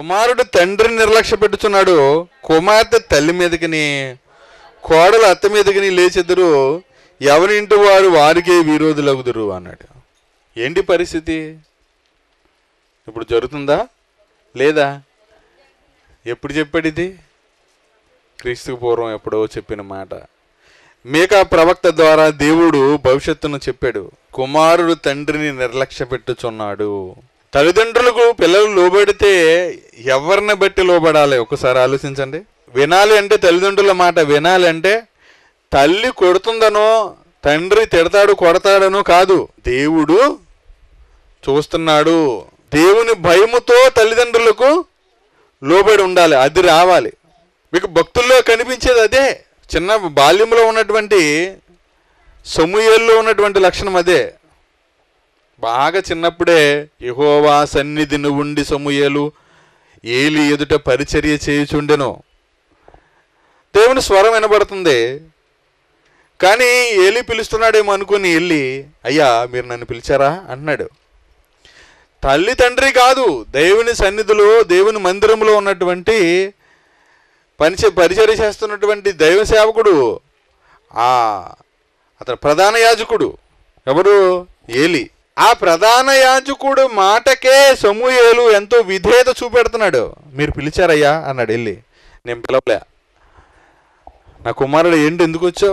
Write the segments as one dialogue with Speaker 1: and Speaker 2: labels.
Speaker 1: కుమారుడు తండ్రిని నిర్లక్ష్య పెట్టుచున్నాడు కుమార్తె తల్లి మీదకిని కోడలు అత్త మీదకిని లేచెదురు ఎవరి ఇంటి వారు వారికే విరోధులగుదురు అన్నాడు ఏంటి పరిస్థితి ఇప్పుడు జరుగుతుందా లేదా ఎప్పుడు చెప్పాడు ఇది క్రీస్తుకు పూర్వం ఎప్పుడో చెప్పిన మాట మేకా ప్రవక్త ద్వారా దేవుడు భవిష్యత్తును చెప్పాడు కుమారుడు తండ్రిని నిర్లక్ష్య పెట్టుచున్నాడు తల్లిదండ్రులకు పిల్లలు లోబడితే ఎవరిని బట్టి లోబడాలి ఒకసారి ఆలోచించండి వినాలి అంటే తల్లిదండ్రుల మాట వినాలి అంటే తల్లి కొడుతుందనో తండ్రి తిడతాడు కొడతాడనో కాదు దేవుడు చూస్తున్నాడు దేవుని భయముతో తల్లిదండ్రులకు లోబడి ఉండాలి అది రావాలి మీకు భక్తుల్లో కనిపించేది అదే చిన్న బాల్యంలో ఉన్నటువంటి సమూహల్లో ఉన్నటువంటి లక్షణం అదే బాగా చిన్నప్పుడే యహోవా సన్నిధిని ఉండి సమూహలు ఏలి ఎదుట పరిచర్య చేయుచుండెను దేవుని స్వరం వినబడుతుంది కానీ ఏలి పిలుస్తున్నాడేమో అనుకుని వెళ్ళి అయ్యా మీరు నన్ను పిలిచారా అంటున్నాడు తల్లి తండ్రి కాదు దేవుని సన్నిధిలో దేవుని మందిరంలో ఉన్నటువంటి పనిచే పరిచర్య చేస్తున్నటువంటి దైవ సేవకుడు ఆ అతను ప్రధాన యాజకుడు ఎవరు ఏలి ఆ ప్రధాన యాజకుడు మాటకే సమూహేలు ఎంతో విధేయత చూపెడుతున్నాడు మీరు పిలిచారయ్యా అన్నాడు వెళ్ళి నేను పిలవలే నా కుమారుడు ఏంటి ఎందుకు వచ్చావు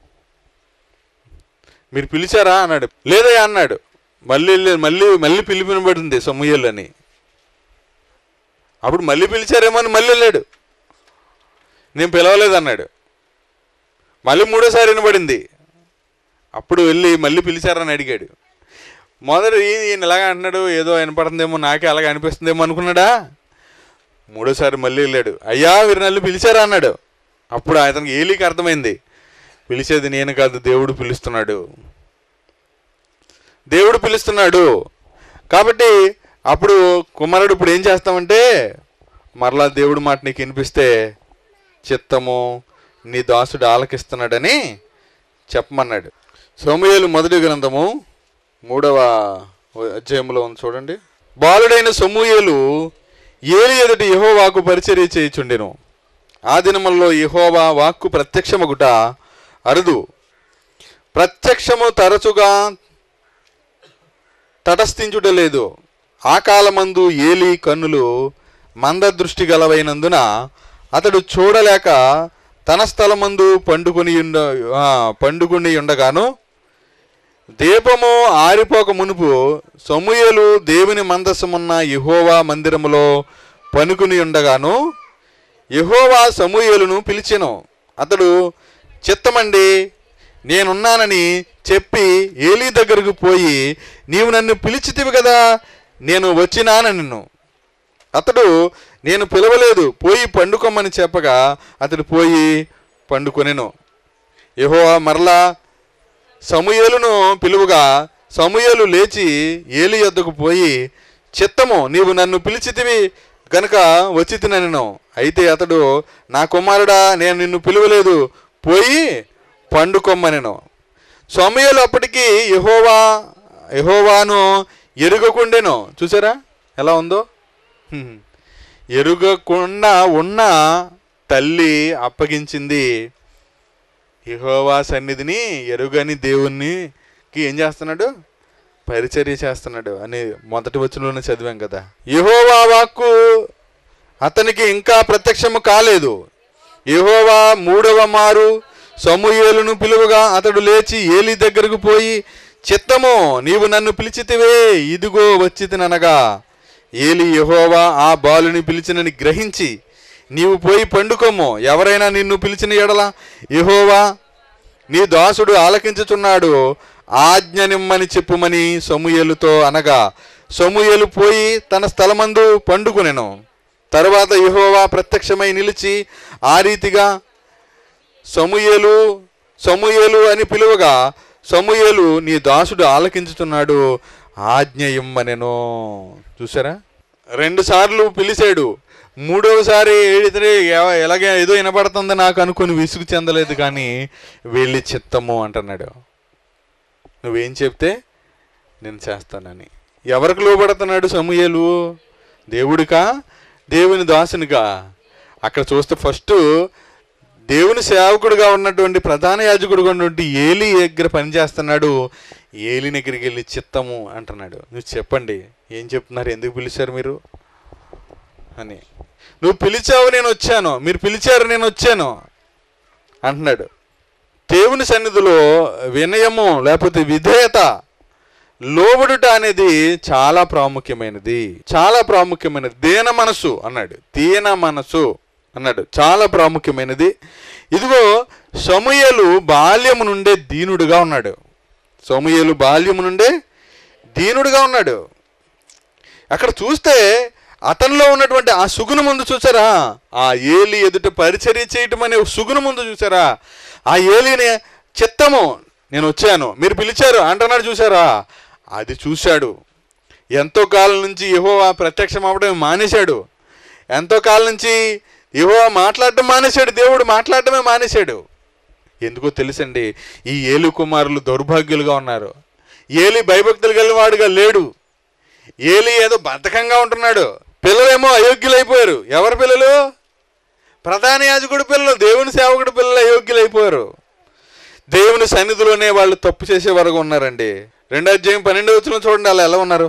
Speaker 1: మీరు పిలిచారా అన్నాడు లేదయ్యా అన్నాడు మళ్ళీ వెళ్ళి- మళ్ళీ మళ్ళీ పిలిపినబడింది సమూహలు అని అప్పుడు మళ్ళీ పిలిచారేమో అని మళ్ళీ వెళ్ళాడు నేను పిలవలేదు అన్నాడు మళ్ళీ మూడోసారి వినబడింది అప్పుడు వెళ్ళి మళ్ళీ పిలిచారని అడిగాడు మొదట ఈ- ఈయన ఇలాగ అంటున్నాడు ఏదో వినపడుతుందేమో నాకే అలాగ అనిపిస్తుందేమో అనుకున్నాడా మూడోసారి మళ్ళీ వెళ్ళాడు అయ్యా వీరు నన్ను పిలిచారా అన్నాడు అప్పుడు అతనికి ఏలికి అర్థమైంది పిలిచేది నేను కాదు దేవుడు పిలుస్తున్నాడు దేవుడు పిలుస్తున్నాడు కాబట్టి అప్పుడు కుమారుడు ఇప్పుడు ఏం చేస్తామంటే మరలా దేవుడి మాట నీకు వినిపిస్తే చిత్తము నీ దాసుడు ఆలకిస్తున్నాడని చెప్పమన్నాడు సోమయేలు మొదటి గ్రంథము మూడవ అధ్యాయంలో ఉంది చూడండి బాలుడైన సొమ్ముయేలు ఏలి ఎదుటి యహోవాకు పరిచర్య చేయుచుండెను ఆ దినములలో యహోవా వాక్కు ప్రత్యక్షమగుట అరుదు ప్రత్యక్షము తరచుగా తటస్థించుటలేదు ఆ కాలమందు ఏలి కన్నులు మందదృష్టి గలవైనందున అతడు చూడలేక తన స్థలమందు పండుకొని ఉండ ఆ, పండుకొని ఉండగాను దీపము ఆరిపోక మునుపు సమూయేలు దేవుని మందసమున్న యెహోవా మందిరములో పనుకుని ఉండగాను యెహోవా సమూయేలును పిలిచెను అతడు చిత్తమండి నేనున్నానని చెప్పి ఏలీ దగ్గరకు పోయి నీవు నన్ను పిలిచితివి కదా నేను వచ్చినాన నిన్ను అతడు నేను పిలవలేదు పోయి పండుకోమని చెప్పగా అతడు పోయి పండుకొనెను యెహోవా మరలా సమూయేలును పిలువగా సమూయేలు లేచి ఏలి యొద్దకు పోయి చిత్తము నీవు నన్ను పిలిచితివి గనుక వచ్చి తినను అయితే అతడు నా కుమారుడా నేను నిన్ను పిలువలేదు పోయి పండుకొమ్మనెను సమూయేలు అప్పటికి యెహోవా యెహోవాను ఎరుగకుండెను చూసారా ఎలా ఉందో హ్మ్. ఎరుగకుండా ఉన్న తల్లి అప్పగించింది యెహోవా సన్నిధిని ఎరుగని దేవునికి ఏం చేస్తున్నాడు పరిచర్య చేస్తున్నాడు అని మొదటి వచనంలోనే చదివాం కదా యెహోవా వాక్కు అతనికి ఇంకా ప్రత్యక్షము కాలేదు యెహోవా మూడవ మారు సమూయేలును పిలువగా అతడు లేచి ఏలి దగ్గరకు పోయి చిత్తము నీవు నన్ను పిలిచితివే ఇదిగో వచ్చితిననగా ఏలి యెహోవా ఆ బాలుని పిలిచినని గ్రహించి నీవు పోయి పండుకోము ఎవరైనా నిన్ను పిలిచిన ఎడల యెహోవా నీ దాసుడు ఆలకించుచున్నాడు ఆజ్ఞ నిమ్మని చెప్పుమని సమూయేలుతో అనగా సమూయేలు పోయి తన స్థలమందు పండుకునెను తరువాత యెహోవా ప్రత్యక్షమై నిలిచి ఆ రీతిగా సమూయేలు సమూయేలు అని పిలువగా సమూయేలు నీ దాసుడు ఆలకించుతున్నాడు ఆజ్ఞ ఇమ్మనెను చూసారా రెండు సార్లు పిలిచాడు మూడవసారి ఏడితే ఎవ- ఎలాగే ఏదో వినపడుతుంది నాకు అనుకుని విసుగు చెందలేదు కానీ వెళ్ళి చిత్తము అంటున్నాడు నువ్వేం చెప్తే నేను చేస్తానని ఎవరికి లోబడుతున్నాడు సమూయేలు దేవుడికా దేవుని దాసునిగా అక్కడ చూస్తే ఫస్ట్ దేవుని సేవకుడుగా ఉన్నటువంటి ప్రధాన యాజకుడుగా ఉన్నటువంటి ఏలి దగ్గర పనిచేస్తున్నాడు ఏలి దగ్గరికి వెళ్ళి చిత్తము అంటున్నాడు నువ్వు చెప్పండి ఏం చెప్తున్నారు ఎందుకు పిలిచారు మీరు అని నువ్వు పిలిచావు నేను వచ్చాను మీరు పిలిచారు నేను వచ్చాను అంటున్నాడు దేవుని సన్నిధిలో వినయము లేకపోతే విధేయత లోబడుట అనేది చాలా ప్రాముఖ్యమైనది చాలా ప్రాముఖ్యమైనది దీన మనసు అన్నాడు దీన మనసు అన్నాడు చాలా ప్రాముఖ్యమైనది ఇదిగో సమూయేలు బాల్యము నుండే దీనుడుగా ఉన్నాడు సమూయేలు బాల్యము నుండే దీనుడుగా ఉన్నాడు అక్కడ చూస్తే అతనిలో ఉన్నటువంటి ఆ సుగును ముందు చూసారా ఆ ఏలి ఎదుట పరిచర్య చేయటం అనే సుగును ముందు చూసారా ఆ ఏలిని చిత్తము నేను వచ్చాను మీరు పిలిచారు అంటున్నాడు చూసారా అది చూశాడు ఎంతో కాలం నుంచి యహో ప్రత్యక్షం అవ్వడం మానేశాడు ఎంతో కాలం నుంచి యహో మాట్లాడటం మానేశాడు దేవుడు మాట్లాడటమే మానేశాడు ఎందుకో తెలుసండి ఈ ఏలు కుమారులు దౌర్భాగ్యులుగా ఉన్నారు ఏలి భయభక్తులు గలవాడుగా లేడు ఏలి ఏదో బద్ధకంగా ఉంటున్నాడు పిల్లలేమో అయోగ్యులైపోయారు ఎవరి పిల్లలు ప్రధాన యాజకుడి పిల్లలు దేవుని సేవకుడి పిల్లలు అయోగ్యులైపోయారు దేవుని సన్నిధిలోనే వాళ్ళు తప్పు చేసే వరకు ఉన్నారండి రెండో అధ్యాయం పన్నెండు వచ్చిన చూడండి అలా ఎలా ఉన్నారు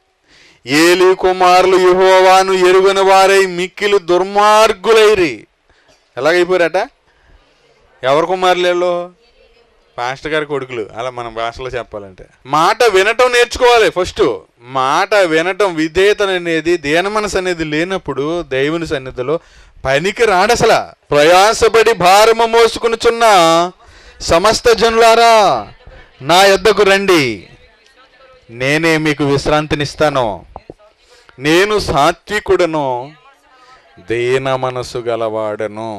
Speaker 1: ఏలి కుమారులు యెహోవాను ఎరుగని వారై మిక్కిలు దుర్మార్గులైరి ఎలాగైపోయారట ఎవరి కుమారులేళ్ళు పాస్టర్ గారి కొడుకులు అలా మన భాషలో చెప్పాలంటే మాట వినటం నేర్చుకోవాలి ఫస్ట్ మాట వినటం విధేయత అనేది దేన మనసు అనేది లేనప్పుడు దేవుని సన్నిధిలో పనికి రాడసలా ప్రయాసపడి భారము మోసుకునిచున్న సమస్త జనులారా నా యొద్దకు రండి నేనే మీకు విశ్రాంతినిస్తాను నేను సాత్వికుడను దీన మనసు గలవాడను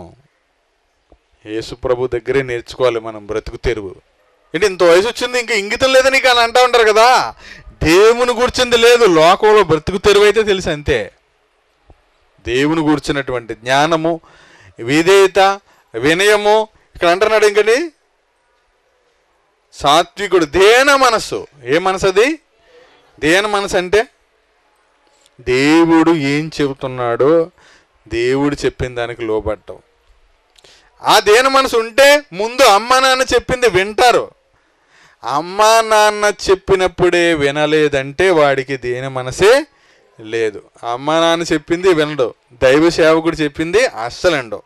Speaker 1: యేసుప్రభు దగ్గరే నేర్చుకోవాలి మనం బ్రతుకు తెరువు ఏంటి ఇంత వయసు వచ్చింది ఇంకా ఇంగితం లేదని నీకు అని అంటా ఉంటారు కదా దేవుని కూర్చుంది లేదు లోకంలో బ్రతుకు తెరువు అయితే తెలుసు అంతే దేవుని కూర్చున్నటువంటి జ్ఞానము విధేయత వినయము ఇక్కడ అంటున్నాడు ఇంకని సాత్వికుడు దేన మనస్సు ఏ మనసు అది దేన మనసు అంటే దేవుడు ఏం చెబుతున్నాడో దేవుడు చెప్పిన దానికి లోబడ్డం ఆ దేన మనసు ఉంటే ముందు అమ్మ నాన్న చెప్పింది వింటారు అమ్మ నాన్న చెప్పినప్పుడే వినలేదంటే వాడికి దేని మనసే లేదు అమ్మ నాన్న చెప్పింది వినడు దైవ సేవకుడు చెప్పింది అస్సలు వినడు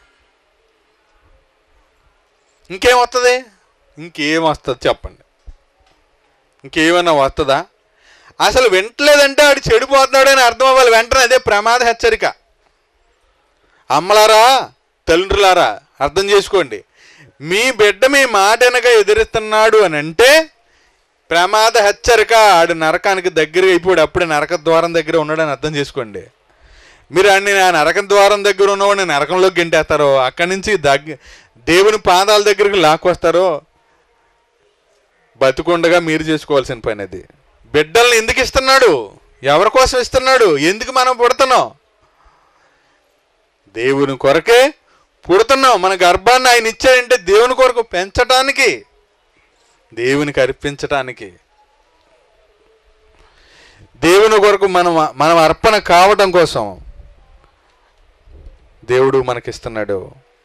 Speaker 1: ఇంకేం వస్తుంది ఇంకేం వస్తుంది చెప్పండి ఇంకేమైనా వస్తుందా అసలు వింటలేదంటే ఆడు చెడిపోతున్నాడు అని అర్థం అవ్వాలి వెంటనే అదే ప్రమాద హెచ్చరిక అమ్మలారా తల్లిదండ్రులారా అర్థం చేసుకోండి మీ బిడ్డ మీ మాట వెనక ఎదురుస్తున్నాడు అని అంటే ప్రమాద హెచ్చరిక ఆడు నరకానికి దగ్గర అయిపోయాడు అప్పుడే నరక ద్వారం దగ్గర ఉన్నాడని అర్థం చేసుకోండి మీరు అన్ని నా నరకం ద్వారం దగ్గర ఉన్నవాడిని నరకంలోకి గెంటేస్తారో అక్కడి నుంచి దగ్గ దేవుని పాదాల దగ్గరికి లాక్కొస్తారో బతుకుండగా మీరు చేసుకోవాల్సిన పని అది బిడ్డల్ని ఎందుకు ఇస్తున్నాడు ఎవరి కోసం ఇస్తున్నాడు ఎందుకు మనం పుడుతున్నాం దేవుని కొరకే పుడుతున్నాం మన గర్భాన్ని ఆయన ఇచ్చాడంటే దేవుని కొరకు పెంచటానికి దేవునికి అర్పించటానికి దేవుని కొరకు మనం మనం అర్పణ కావటం కోసం దేవుడు మనకిస్తున్నాడు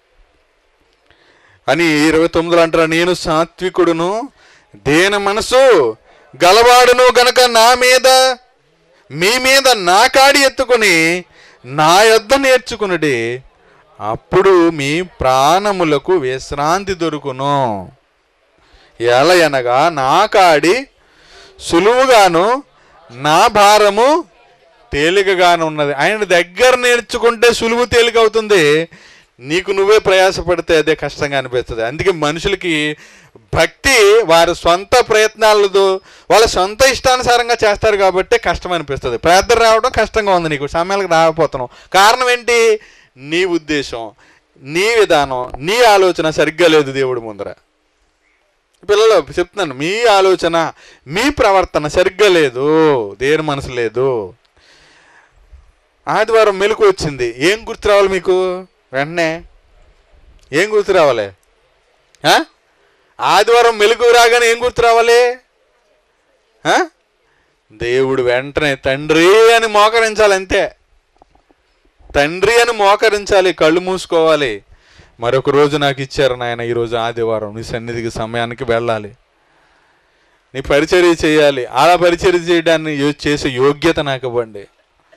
Speaker 1: అని ఇరవై తొమ్మిదిలో అంటారు నేను సాత్వికుడును దేని మనసు గలవాడును గనక నా మీద మీ మీద నా కాడి ఎత్తుకుని నా యొద్ద నేర్చుకునుడి అప్పుడు మీ ప్రాణములకు విశ్రాంతి దొరుకును ఎలా అనగా నా కాడి సులువుగాను నా భారము తేలికగాను ఉన్నది ఆయన దగ్గర నేర్చుకుంటే సులువు తేలిక అవుతుంది నీకు నువ్వే ప్రయాసపడితే అదే కష్టంగా అనిపిస్తుంది అందుకే మనుషులకి భక్తి వారి సొంత ప్రయత్నాలతో వాళ్ళ సొంత ఇష్టానుసారంగా చేస్తారు కాబట్టి కష్టం అనిపిస్తుంది ప్రార్థన రావడం కష్టంగా ఉంది నీకు సమయాలకు రాకపోతున్నావు కారణం ఏంటి నీ ఉద్దేశం నీ విధానం నీ ఆలోచన సరిగ్గా లేదు దేవుడి ముందర పిల్లలు చెప్తున్నాను మీ ఆలోచన మీ ప్రవర్తన సరిగ్గా లేదు దేని మనసు లేదు ఆదివారం మెలకు వచ్చింది ఏం గుర్తు రావాలి మీకు వెంటనే ఏం గుర్తు రావాలి ఆ? ఆదివారం మెలకు రాగానే ఏం గుర్తు రావాలి ఆ? దేవుడు వెంటనే తండ్రి అని మోకరించాలి అంతే తండ్రి అని మోకరించాలి కళ్ళు మూసుకోవాలి మరొక రోజు నాకు ఇచ్చారు నాయన ఈరోజు ఆదివారం నీ సన్నిధికి సమయానికి వెళ్ళాలి నీ పరిచర్య చేయాలి అలా పరిచర్య చేయడాన్ని యో- చేసే యోగ్యత నాకు ఇవ్వండి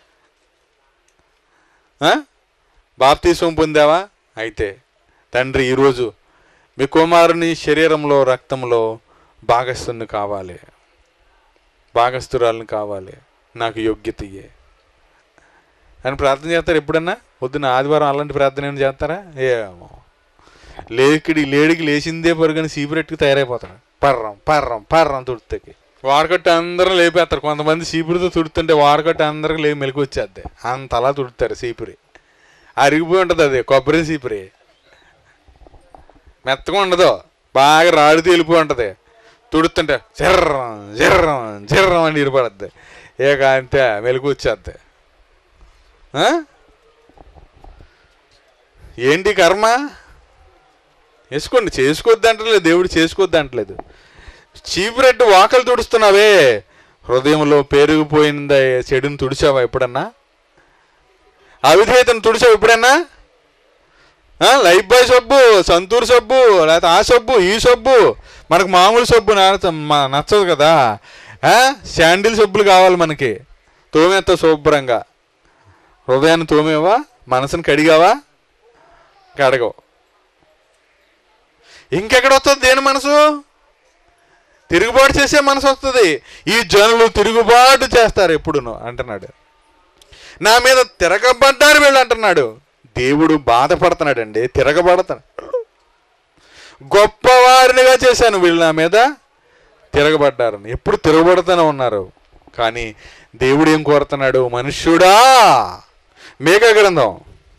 Speaker 1: ఆ? బాప్తీసం పొందావా అయితే తండ్రి ఈరోజు మీ కుమారుని శరీరంలో రక్తంలో భాగస్థుని కావాలి భాగస్థురాలను కావాలి నాకు యోగ్యత ఇయ్యే అని ప్రార్థన చేస్తారు ఎప్పుడన్నా పొద్దున్న ఆదివారం అలాంటి ప్రార్థన ఏమైనా చేస్తారా ఏమో లేకిడి లేడికి లేచిందే పరుగని సీపురెట్టుకు తయారైపోతాడు పర్రం పర్రం పర్రం తుడుతకి వారకట్టు అందరూ లేపేస్తారు కొంతమంది సీపురితో తుడుతుంటే వారకట్టు అందరికి లే మెలకు వచ్చేద్ది అంతలా తుడుతారు సీపురి అరిగిపోయి ఉంటుంది అది కొబ్బరి సీపురి మెత్తగా ఉండదు బాగా రాడు తేలిపోయి ఉంటుంది తుడుతుంటే జర్రం జర్రం జర్రం అని ఇరుపడద్ది ఇక అంతే మెలకు వచ్చేద్ది ఆ? ఏంటి కర్మ వేసుకోండి చేసుకోవద్దు అంటలేదు దేవుడు చేసుకోవద్దు అంటలేదు చీపురెట్టు వాకలు తుడుస్తున్నావే హృదయంలో పెరిగిపోయింద చెడుని తుడిచావా ఎప్పుడన్నా అవిధేయతను తుడిచావు ఎప్పుడన్నా ఆ, లైఫ్ బాయ్ సబ్బు సంతూర్ సబ్బు లేకపోతే ఆ సబ్బు ఈ సబ్బు మనకు మామూలు సబ్బు నచ్చ- మ- నచ్చదు కదా ఆ, శాండిల్ సబ్బులు కావాలి మనకి తోమేస్తా శుభ్రంగా హృదయాన్ని తోమేవా మనసుని కడిగావా కడగవు ఇంకెక్కడ వస్తుంది దేని మనసు తిరుగుబాటు చేసే మనసు వస్తుంది ఈ జనులు తిరుగుబాటు చేస్తారు ఎప్పుడును అంటున్నాడు నా మీద తిరగబడ్డారు వీళ్ళు అంటున్నాడు దేవుడు బాధపడుతున్నాడండి తిరగబడతాడు గొప్పవారినిగా చేశాను వీళ్ళు నా మీద తిరగబడ్డారు ఎప్పుడు తిరగబడుతూనే ఉన్నారు కానీ దేవుడు ఏం కోరుతున్నాడు మనుష్యుడా మేఘ గ్రంథం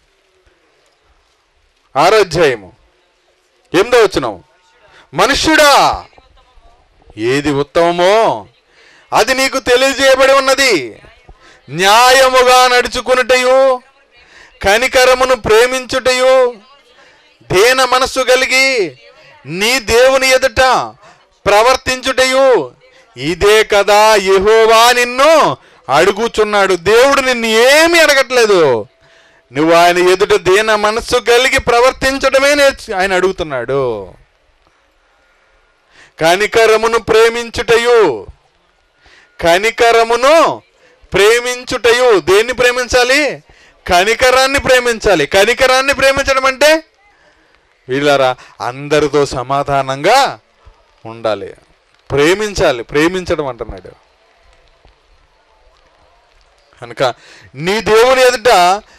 Speaker 1: ఆరో అధ్యాయము ఎనిమిదో వచ్చినాం మనుష్యుడా ఏది ఉత్తమమో అది నీకు తెలియజేయబడి ఉన్నది న్యాయముగా నడుచుకునుటయు కనికరమును ప్రేమించుటయు దేన మనస్సు కలిగి నీ దేవుని ఎదుట ప్రవర్తించుటయు ఇదే కదా యెహోవా నిన్ను అడుగుచున్నాడు దేవుడు నిన్ను ఏమీ అడగట్లేదు నువ్వు ఆయన ఎదుట దీన మనస్సు కలిగి ప్రవర్తించడమే నేర్చు ఆయన అడుగుతున్నాడు కనికరమును ప్రేమించుటయు కనికరమును ప్రేమించుటయు దేన్ని ప్రేమించాలి కనికరాన్ని ప్రేమించాలి కనికరాన్ని ప్రేమించడం అంటే వీళ్ళారా అందరితో సమాధానంగా ఉండాలి ప్రేమించాలి ప్రేమించడం అంటున్నాడు కనుక నీ దేవుని ఎదుట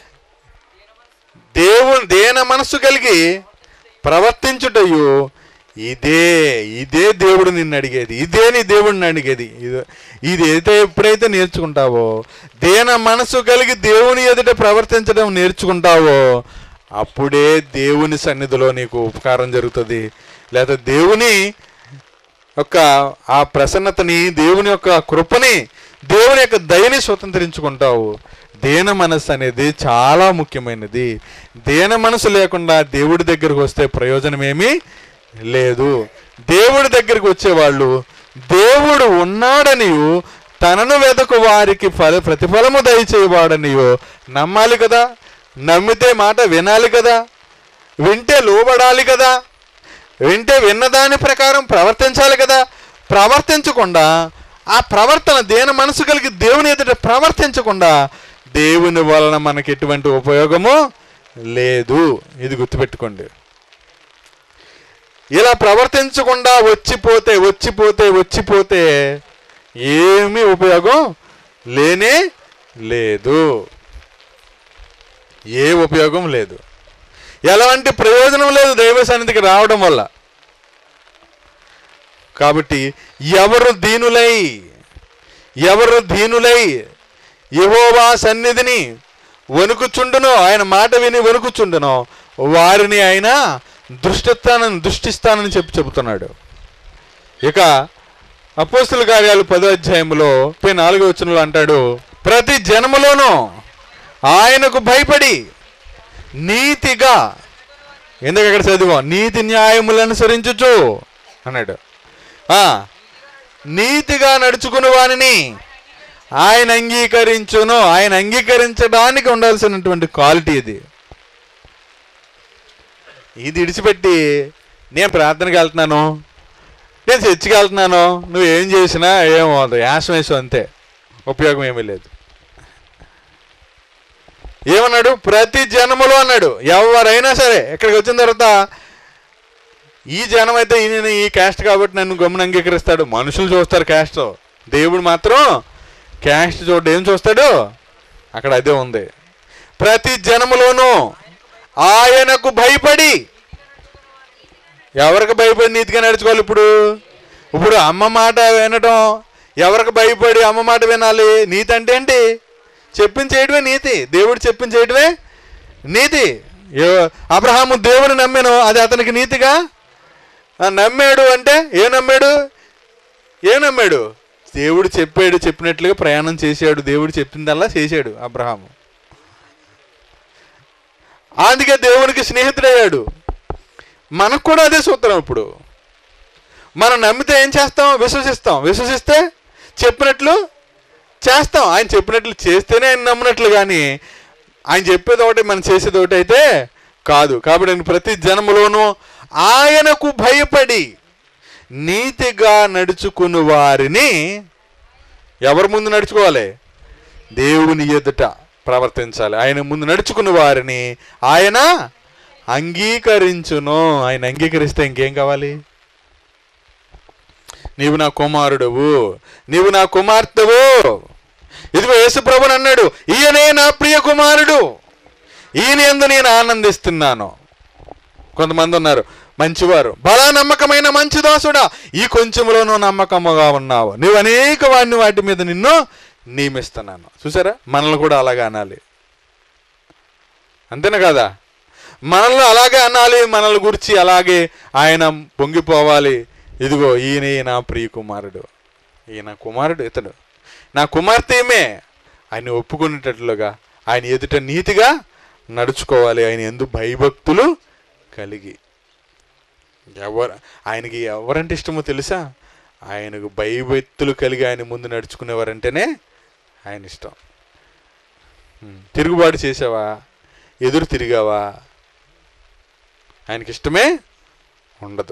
Speaker 1: దేవుని దేన మనస్సు కలిగి ప్రవర్తించుటయు ఇదే ఇదే దేవుడు నిన్ను అడిగేది ఇదే నీ దేవుడిని అడిగేది ఇది ఇది అయితే ఎప్పుడైతే నేర్చుకుంటావో దేన మనసు కలిగి దేవుని ఎదుట ప్రవర్తించడం నేర్చుకుంటావో అప్పుడే దేవుని సన్నిధిలో నీకు ఉపకారం జరుగుతుంది లేదా దేవుని యొక్క ఆ ప్రసన్నతని దేవుని యొక్క కృపని దేవుని యొక్క దయని స్వతంత్రించుకుంటావు దేన మనసు అనేది చాలా ముఖ్యమైనది దేన మనసు లేకుండా దేవుడి దగ్గరకు వస్తే ప్రయోజనం ఏమీ లేదు దేవుడి దగ్గరికి వచ్చేవాళ్ళు దేవుడు ఉన్నాడనియు తనను వెదకు వారికి ఫల ప్రతిఫలము దయచేయవాడనియో నమ్మాలి కదా నమ్మితే మాట వినాలి కదా వింటే లోబడాలి కదా వింటే విన్నదాని ప్రకారం ప్రవర్తించాలి కదా ప్రవర్తించకుండా ఆ ప్రవర్తన దేని మనసు కలిగి దేవుని ఎదుట ప్రవర్తించకుండా దేవుని వలన మనకి ఎటువంటి ఉపయోగము లేదు ఇది గుర్తుపెట్టుకోండి ఇలా ప్రవర్తించకుండా వచ్చిపోతే వచ్చిపోతే వచ్చిపోతే ఏమీ ఉపయోగం లేనే లేదు ఏ ఉపయోగం లేదు ఎలాంటి ప్రయోజనం లేదు దైవ సన్నిధికి రావడం వల్ల కాబట్టి ఎవరు దీనులై ఎవరు దీనులై యెహోవా సన్నిధిని వణుకుచుండునో ఆయన మాట విని వణుకుచుండునో వారిని ఆయన దృష్టిస్తానని దృష్టిస్తానని చెప్పి చెబుతున్నాడు ఇక అపోస్తుల కార్యాలు పదో అధ్యాయంలో ముప్పై నాలుగో వచనంలో అంటాడు ప్రతి జన్మలోనూ ఆయనకు భయపడి నీతిగా ఎందుకు అక్కడ చదివాం నీతి న్యాయములను అనుసరించుచు అన్నాడు ఆ, నీతిగా నడుచుకుని వానిని ఆయన అంగీకరించును ఆయన అంగీకరించడానికి ఉండాల్సినటువంటి క్వాలిటీ ఇది ఇది విడిచిపెట్టి నేను ప్రార్థనకి వెళ్తున్నాను నేను చర్చికి వెళ్తున్నాను నువ్వు ఏం చేసినా ఏమవుతుంది యాసం వేసు అంతే ఉపయోగం ఏమీ లేదు ఏమన్నాడు ప్రతి జనములో అన్నాడు ఎవరైనా సరే ఇక్కడికి వచ్చిన తర్వాత ఈ జనం అయితే ఈయన ఈ క్యాస్ట్ కాబట్టి నన్ను గమ్మున అంగీకరిస్తాడు మనుషులు చూస్తారు క్యాస్ట్ దేవుడు మాత్రం క్యాస్ట్ చూడ ఏం చూస్తాడు అక్కడ అదే ఉంది ప్రతి జనములోనూ ఆయనకు భయపడి ఎవరికి భయపడి నీతిగా నడుచుకోవాలి ఇప్పుడు ఇప్పుడు అమ్మ మాట వినటం ఎవరికి భయపడి అమ్మ మాట వినాలి నీతి అంటే ఏంటి చెప్పింది చేయడమే నీతి దేవుడు చెప్పింది చేయడమే నీతి ఏ- అబ్రహాము దేవుడు నమ్మాను అది అతనికి నీతిగా ఆ, నమ్మాడు అంటే ఏ నమ్మాడు ఏ నమ్మాడు దేవుడు చెప్పాడు చెప్పినట్లుగా ప్రయాణం చేశాడు దేవుడు చెప్పిందల్లా చేశాడు అబ్రహాము అందుకే దేవునికి స్నేహితుడయ్యాడు మనకు కూడా అదే సూత్రం ఇప్పుడు మనం నమ్మితే ఏం చేస్తాం విశ్వసిస్తాం విశ్వసిస్తే చెప్పినట్లు చేస్తాం ఆయన చెప్పినట్లు చేస్తేనే ఆయన నమ్మినట్లు కానీ ఆయన చెప్పేది ఒకటి మనం చేసేది ఒకటి అయితే కాదు కాబట్టి నేను ప్రతి జనములోనూ ఆయనకు భయపడి నీతిగా నడుచుకుని వారిని ఎవరి ముందు నడుచుకోవాలి దేవుని ఎదుట ప్రవర్తించాలి ఆయన ముందు నడుచుకున్న వారిని ఆయన అంగీకరించును ఆయన అంగీకరిస్తే ఇంకేం కావాలి నీవు నా కుమారుడువు నీవు నా కుమార్తెవు ఇదిగో యేసుప్రభుని అన్నాడు ఈయనే నా ప్రియ కుమారుడు ఈయన ఎందు నేను ఆనందిస్తున్నాను కొంతమంది ఉన్నారు మంచివారు బలా నమ్మకమైన మంచి దాసుడా ఈ కొంచెంలోనూ నమ్మకముగా ఉన్నావు నువ్వు అనేక వాడిని వాటి మీద నిన్ను నియమిస్తున్నాను చూసారా మనల్ని కూడా అలాగే అనాలి అంతేనా కదా మనల్ని అలాగే అనాలి మనల్ని గురించి అలాగే ఆయన పొంగిపోవాలి ఇదిగో ఈయన నా ప్రియ కుమారుడు ఈయన కుమారుడు ఇతడు నా కుమార్తె ఏమే ఆయన ఒప్పుకునేటట్లుగా ఆయన ఎదుట నీతిగా నడుచుకోవాలి ఆయన ఎందు భయభక్తులు కలిగి ఎవరు ఆయనకి ఎవరంటే ఇష్టమో తెలుసా ఆయనకు భయభక్తులు కలిగి ఆయన ముందు నడుచుకునేవారంటేనే ఆయన ఇష్టం ఉమ్, తిరుగుబాటు చేసావా ఎదురు తిరిగావా ఆయనకి ఇష్టమే ఉండదు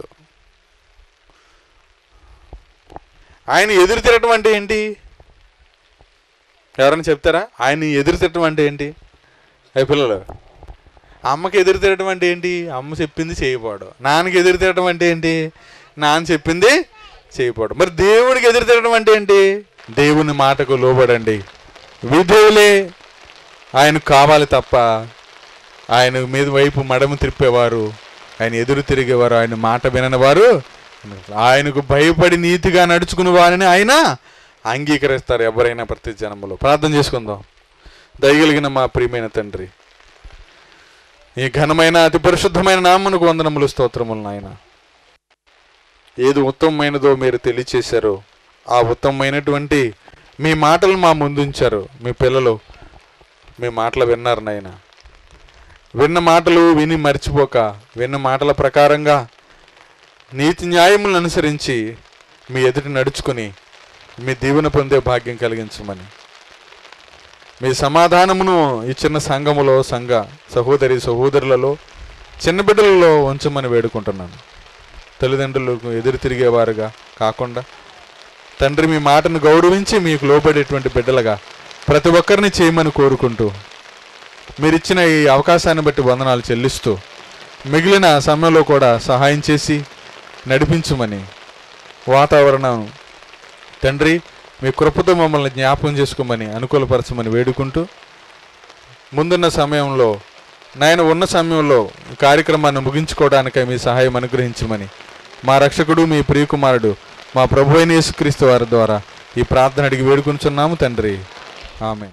Speaker 1: ఆయన ఎదురు తిరగటం అంటే ఏంటి ఎవరైనా చెప్తారా ఆయన ఎదురు తిరగటం అంటే ఏంటి అయ్యి పిల్లలు అమ్మకి ఎదురు తిరగటం అంటే ఏంటి అమ్మ చెప్పింది చేయపోవడం నాన్నకి ఎదురు తిరగటం అంటే ఏంటి నాన్న చెప్పింది చేయపోవడం మరి దేవుడికి ఎదురు తిరగడం అంటే ఏంటి దేవుని మాటకు లోబడండి విధువులే ఆయనకు కావాలి తప్ప ఆయన మీద వైపు మడమ తిప్పేవారు ఆయన ఎదురు తిరిగేవారు ఆయన మాట వినని వారు ఆయనకు భయపడి నీతిగా నడుచుకుని వారిని ఆయన అంగీకరిస్తారు ఎవరైనా ప్రతి జనములో ప్రార్థన చేసుకుందాం దయగలిగిన మా ప్రియమైన తండ్రి ఈ ఘనమైన అతి పరిశుద్ధమైన నామమునకు వందనములు స్తోత్రములు నాయన ఏది ఉత్తమమైనదో మీరు తెలియచేశారో ఆ ఉత్తమమైనటువంటి మీ మాటలు మా ముందుంచారు మీ పిల్లలు మీ మాటలు విన్నారు నాయన విన్న మాటలు విని మర్చిపోక విన్న మాటల ప్రకారంగా నీతి న్యాయములను అనుసరించి మీ ఎదుటి నడుచుకుని మీ దీవెన పొందే భాగ్యం కలిగించమని మీ సమాధానమును ఈ చిన్న సంఘములో సంఘ సహోదరి సహోదరులలో చిన్న బిడ్డలలో ఉంచమని వేడుకుంటున్నాను తల్లిదండ్రులకు ఎదురు తిరిగేవారుగా కాకుండా తండ్రి మీ మాటను గౌరవించి మీకు లోబడేటువంటి బిడ్డలుగా ప్రతి ఒక్కరిని చేయమని కోరుకుంటూ మీరిచ్చిన ఈ అవకాశాన్ని బట్టి వందనాలు చెల్లిస్తూ మిగిలిన సమయంలో కూడా సహాయం చేసి నడిపించమని వాతావరణం తండ్రి మీ కృపతో మమ్మల్ని జ్ఞాపకం చేసుకోమని అనుకూలపరచమని వేడుకుంటూ ముందున్న సమయంలో నాయన ఉన్న సమయంలో ఈ కార్యక్రమాన్ని ముగించుకోవడానికై మీ సహాయం అనుగ్రహించమని మా రక్షకుడు మీ ప్రియకుమారుడు మా ప్రభు అయిన యేసుక్రీస్తు వారి ద్వారా ఈ ప్రార్థన అడిగి వేడుకుంటున్నాము తండ్రి ఆమె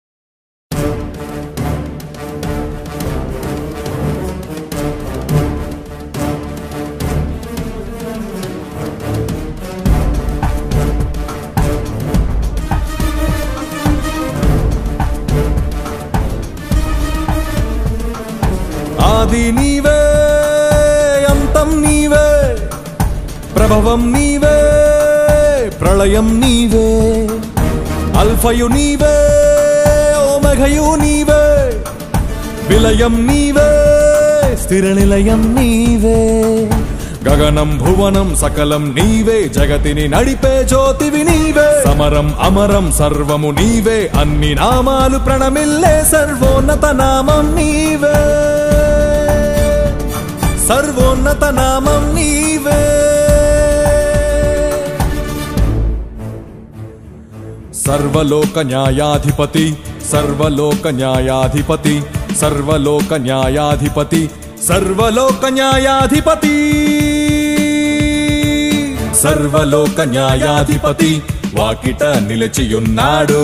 Speaker 2: ఆది నీవే అంతం నీవే ప్రభవం నీవే ప్రళయం నీవే అల్ఫయు నీవే ఓమఘయు నీవే విలయం నీవే స్థిర నిలయం నీవే గగనం భువనం సకలం నీవే జగతిని నడిపే జ్యోతివి నీవే సమరం అమరం సర్వము నీవే అన్ని నామాలు ప్రణమిల్లే సర్వోన్నత నామం నీవే సర్వోన్నత నామం నీవే సర్వలోక న్యాయాధిపతి సర్వలోక న్యాయాధిపతి సర్వలోక న్యాయాధిపతి సర్వలోక న్యాయాధిపతి సర్వలోక న్యాయాధిపతి వాకిట నిలిచియున్నాడు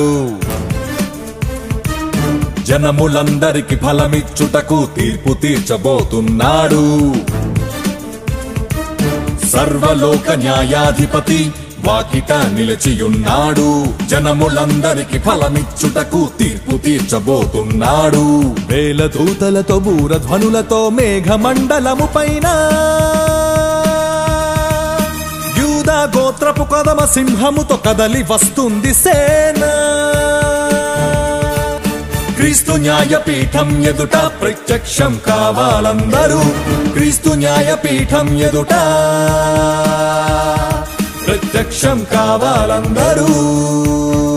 Speaker 2: జనములందరికి ఫలమిచ్చుటకు తీర్పు తీర్చబోతున్నాడు సర్వలోక న్యాయాధిపతి వాకిట నిలిచియున్నాడు జనములందరికి ఫలమిచ్చుటకు తీర్పు తీర్చబోతున్నాడు వేల దూతలతో బూరధ్వనులతో మేఘమండలము పైన యూదా గోత్రపు కదమ సింహముతో కదలి వస్తుంది సేన క్రీస్తు న్యాయపీఠం ఎదుట ప్రత్యక్షం కావాలందరూ క్రీస్తు న్యాయపీఠం ఎదుట ప్రత్యక్షం కావాలందరూ